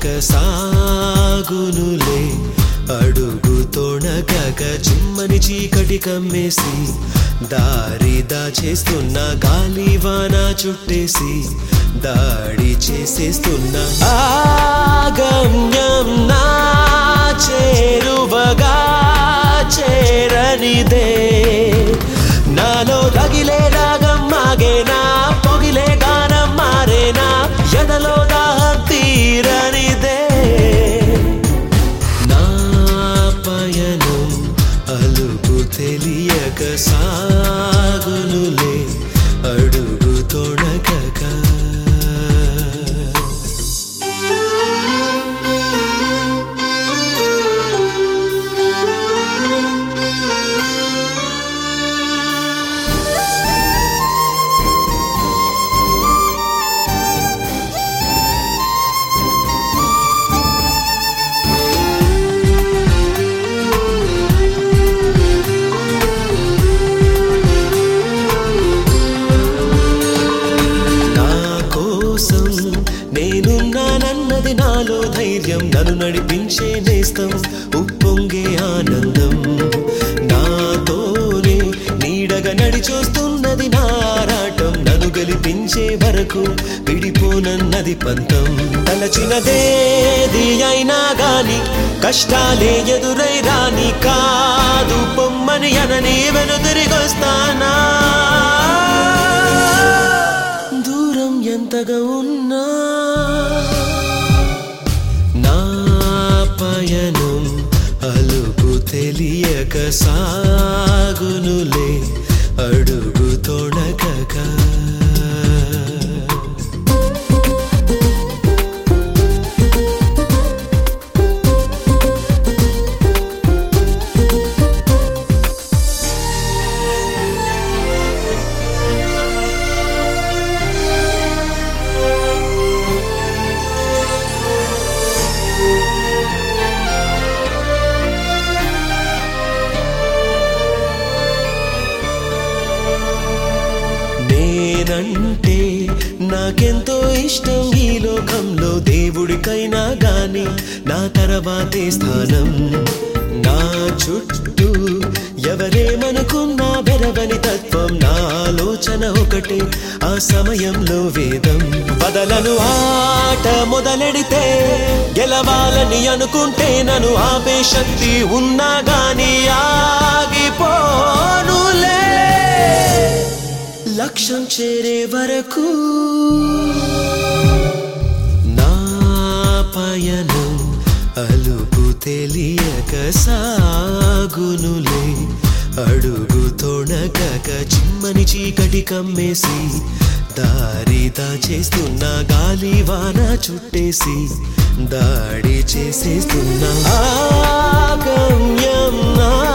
తెలియక సాగునులే అడుగు తొణగక చిమ్మని చీకటి కమ్మేసి దారి దాచేస్తున్న గాలివాన చుట్టేసి దాడి చేసేస్తున్న ఆగమ్యం నా చేరువగా చేరనిదే నాలో రగిలే రాగం మాగేనా పొగిలే గానం మారేనా ఎదలో దాహం తీరనిదే నా పయనం అలుపు తెలియక సాగునులే అడుగు తొణకక నా కోసం నేనున్నానన్నది నాలో ధైర్యం నన్ను నడిపించే నేస్తం ఉప్పొంగే ఆనందం నాతోనే నీడగా నడిచొస్తున్నది నారాటం నన్ను గెలిపించే వరకు విడిపోనన్నది పంతం తలచినదేది అయినా గాని కష్టాలే ఎదురై రాని కాదు పొమ్మని అనని వెనుదిరిగొస్తానా దూరం ఎంతగా ఉన్నా నా పయనం అలుపు తెలియక సాగునులే అడుగు తొణకక నేనంటే నాకెంతో ఇష్టం ఈ లోకంలో దేవుడికైనా గాని నా తర్వాతే స్థానం నా చుట్టూ ఎవరేమనుకున్నా బెరవని తత్వం నా ఆలోచన ఒకటే ఆ సమయంలో వేదం బదలను ఆట మొదలెడితే గెలవాలని అనుకుంటే నన్ను ఆపే శక్తి ఉన్నా గాని ఆగిపోనులే లక్ష్యం చేరే వరకు నా పయనం అలుపు తెలియక సాగునులే అడుగు తొణకక చిమ్మని చీకటి కమ్మేసి దారి దాచేస్తున్న గాలివాన చుట్టేసి దాడి చేసేస్తున్నా ఆగమ్యం నా